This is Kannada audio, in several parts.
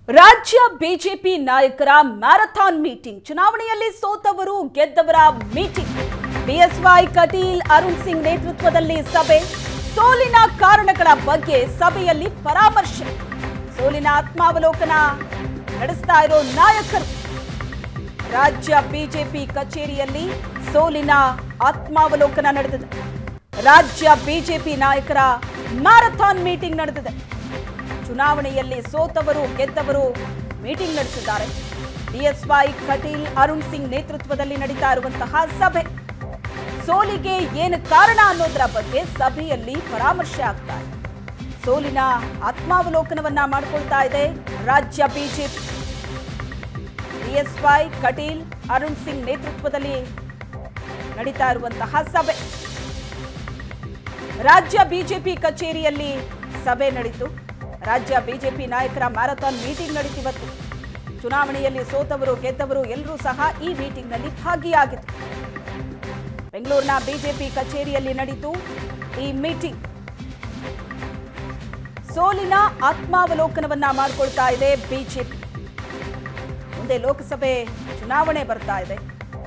ರಾಜ್ಯ ಬಿಜೆಪಿ ನಾಯಕರ ಮ್ಯಾರಥಾನ್ ಮೀಟಿಂಗ್ ಚುನಾವಣೆಯಲ್ಲಿ ಸೋತವರು ಗೆದ್ದವರ ಮೀಟಿಂಗ್ ಬಿಎಸ್ವೈ ಕಟೀಲ್ ಅರುಣ್ ಸಿಂಗ್ ನೇತೃತ್ವದಲ್ಲಿ ಸಭೆ ಸೋಲಿನ ಕಾರಣಗಳ ಬಗ್ಗೆ ಸಭೆಯಲ್ಲಿ ಪರಾಮರ್ಶೆ ಸೋಲಿನ ಆತ್ಮಾವಲೋಕನ ನಡೆಸ್ತಾ ಇರೋ ನಾಯಕರು ರಾಜ್ಯ ಬಿಜೆಪಿ ಕಚೇರಿಯಲ್ಲಿ ಸೋಲಿನ ಆತ್ಮಾವಲೋಕನ ನಡೆದಿದೆ ರಾಜ್ಯ ಬಿಜೆಪಿ ನಾಯಕರ ಮ್ಯಾರಥಾನ್ ಮೀಟಿಂಗ್ ನಡೆದಿದೆ ಚುನಾವಣೆಯಲ್ಲಿ ಸೋತವರು ಗೆದ್ದವರು ಮೀಟಿಂಗ್ ನಡೆಸಿದ್ದಾರೆ ಬಿಎಸ್ವೈ ಕಟೀಲ್ ಅರುಣ್ ಸಿಂಗ್ ನೇತೃತ್ವದಲ್ಲಿ ನಡೀತಾ ಇರುವಂತಹ ಸಭೆ ಸೋಲಿಗೆ ಏನು ಕಾರಣ ಅನ್ನೋದರ ಬಗ್ಗೆ ಸಭೆಯಲ್ಲಿ ಪರಾಮರ್ಶೆ ಆಗ್ತಾ ಇದೆ ಸೋಲಿನ ಆತ್ಮಾವಲೋಕನವನ್ನ ಮಾಡಿಕೊಳ್ತಾ ಇದೆ ರಾಜ್ಯ ಬಿಜೆಪಿ ಬಿಎಸ್ವೈ ಕಟೀಲ್ ಅರುಣ್ ಸಿಂಗ್ ನೇತೃತ್ವದಲ್ಲಿ ನಡೀತಾ ಇರುವಂತಹ ಸಭೆ ರಾಜ್ಯ ಬಿಜೆಪಿ ಕಚೇರಿಯಲ್ಲಿ ಸಭೆ ನಡೀತು ರಾಜ್ಯ ಬಿಜೆಪಿ ನಾಯಕರ ಮ್ಯಾರಥಾನ್ ಮೀಟಿಂಗ್ ನಡೀತಿವತ್ತು ಚುನಾವಣೆಯಲ್ಲಿ ಸೋತವರು ಗೆದ್ದವರು ಎಲ್ಲರೂ ಸಹ ಈ ಮೀಟಿಂಗ್ನಲ್ಲಿ ಭಾಗಿಯಾಗಿದ್ದರು ಬೆಂಗಳೂರಿನ ಬಿಜೆಪಿ ಕಚೇರಿಯಲ್ಲಿ ನಡೀತು ಈ ಮೀಟಿಂಗ್ ಸೋಲಿನ ಆತ್ಮಾವಲೋಕನವನ್ನ ಮಾಡಿಕೊಳ್ತಾ ಇದೆ ಬಿಜೆಪಿ ಮುಂದೆ ಲೋಕಸಭೆ ಚುನಾವಣೆ ಬರ್ತಾ ಇದೆ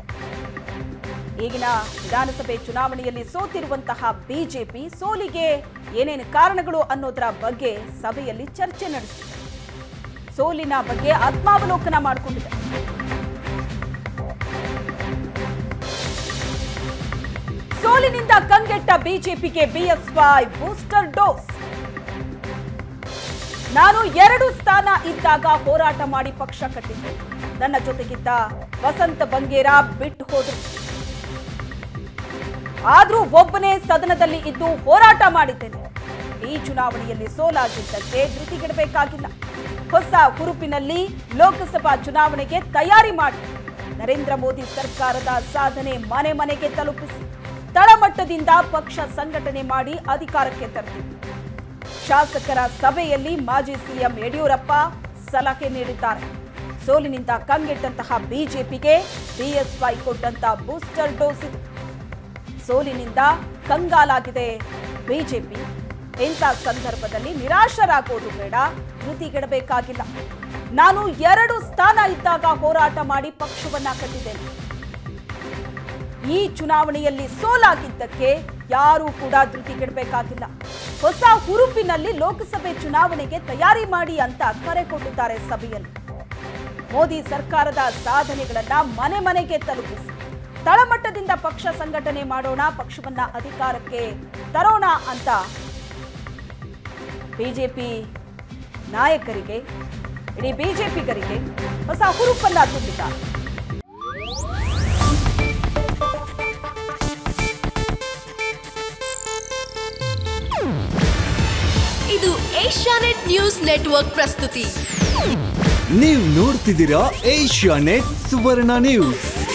ಈಗಿನ ವಿಧಾನಸಭೆ ಚುನಾವಣೆಯಲ್ಲಿ ಸೋತಿರುವಂತಹ ಬಿಜೆಪಿ ಸೋಲಿಗೆ ಏನೇನು ಕಾರಣಗಳು ಅನ್ನೋದರ ಬಗ್ಗೆ ಸಭೆಯಲ್ಲಿ ಚರ್ಚೆ ನಡೆಸಿದೆ ಸೋಲಿನ ಬಗ್ಗೆ ಆತ್ಮಾವಲೋಕನ ಮಾಡಿಕೊಂಡಿದೆ ಸೋಲಿನಿಂದ ಕಂಗೆಟ್ಟ ಬಿಜೆಪಿಗೆ ಬಿಎಸ್ವೈ ಬೂಸ್ಟರ್ ಡೋಸ್ ನಾನು ಎರಡು ಸ್ಥಾನ ಇದ್ದಾಗ ಹೋರಾಟ ಮಾಡಿ ಪಕ್ಷ ಕಟ್ಟಿದ್ದೆ ನನ್ನ ಜೊತೆಗಿದ್ದ ವಸಂತ ಬಂಗೇರ ಬಿಟ್ಟು ಹೋದ್ರು ಆದ್ರೂ ಒಬ್ಬನೇ ಸದನದಲ್ಲಿ ಇದ್ದು ಹೋರಾಟ ಮಾಡಿದ್ದೇನೆ ಈ ಚುನಾವಣೆಯಲ್ಲಿ ಸೋಲಾಗಿದ್ದಕ್ಕೆ ಧೃತಿಗೆಡಬೇಕಾಗಿಲ್ಲ ಹೊಸ ಹುರುಪಿನಲ್ಲಿ ಲೋಕಸಭಾ ಚುನಾವಣೆಗೆ ತಯಾರಿ ಮಾಡಿ ನರೇಂದ್ರ ಮೋದಿ ಸರ್ಕಾರದ ಸಾಧನೆ ಮನೆ ಮನೆಗೆ ತಲುಪಿಸಿ ತಳಮಟ್ಟದಿಂದ ಪಕ್ಷ ಸಂಘಟನೆ ಮಾಡಿ ಅಧಿಕಾರಕ್ಕೆ ತರ್ತೀವಿ ಶಾಸಕರ ಸಭೆಯಲ್ಲಿ ಮಾಜಿ ಸಿಎಂ ಯಡಿಯೂರಪ್ಪ ಸಲಹೆ ನೀಡಿದ್ದಾರೆ ಸೋಲಿನಿಂದ ಕಂಗೆಟ್ಟಂತಹ ಬಿಜೆಪಿಗೆ ಬಿಎಸ್ವೈ ಕೊಟ್ಟಂತ ಬೂಸ್ಟರ್ ಡೋಸ್ ಇದು ಸೋಲಿನಿಂದ ಕಂಗಾಲಾಗಿದೆ ಬಿಜೆಪಿ ಇಂಥ ಸಂದರ್ಭದಲ್ಲಿ ನಿರಾಶರಾಗೋದು ಬೇಡ ಧೃತಿಗೆಡಬೇಕಾಗಿಲ್ಲ ನಾನು ಎರಡು ಸ್ಥಾನ ಇದ್ದಾಗ ಹೋರಾಟ ಮಾಡಿ ಪಕ್ಷವನ್ನ ಕಟ್ಟಿದ್ದೇನೆ ಈ ಚುನಾವಣೆಯಲ್ಲಿ ಸೋಲಾಗಿದ್ದಕ್ಕೆ ಯಾರೂ ಕೂಡ ಧೃತಿಗೆಡಬೇಕಾಗಿಲ್ಲ ಹೊಸ ಹುರುಪಿನಲ್ಲಿ ಲೋಕಸಭೆ ಚುನಾವಣೆಗೆ ತಯಾರಿ ಮಾಡಿ ಅಂತ ಕರೆ ಕೊಟ್ಟಿದ್ದಾರೆ ಸಭೆಯಲ್ಲಿ ಮೋದಿ ಸರ್ಕಾರದ ಸಾಧನೆಗಳನ್ನ ಮನೆ ಮನೆಗೆ ತಲುಪಿಸಿ ತಳಮಟ್ಟದಿಂದ ಪಕ್ಷ ಸಂಘಟನೆ ಮಾಡೋಣ ಪಕ್ಷವನ್ನ ಅಧಿಕಾರಕ್ಕೆ ತರೋಣ ಅಂತ ಬಿಜೆಪಿ ನಾಯಕರಿಗೆ ಇಡೀ ಬಿಜೆಪಿಗರಿಗೆ ಹೊಸ ಹುರುಪನ್ನ ತುಂಬಿದ್ದಾರೆ ಇದು ಏಷ್ಯಾನೆಟ್ ನ್ಯೂಸ್ ನೆಟ್ವರ್ಕ್ ಪ್ರಸ್ತುತಿ ನೀವು ನೋಡ್ತಿದ್ದೀರಾ ಏಷ್ಯಾ ನೆಟ್ ಸುವರ್ಣ ನ್ಯೂಸ್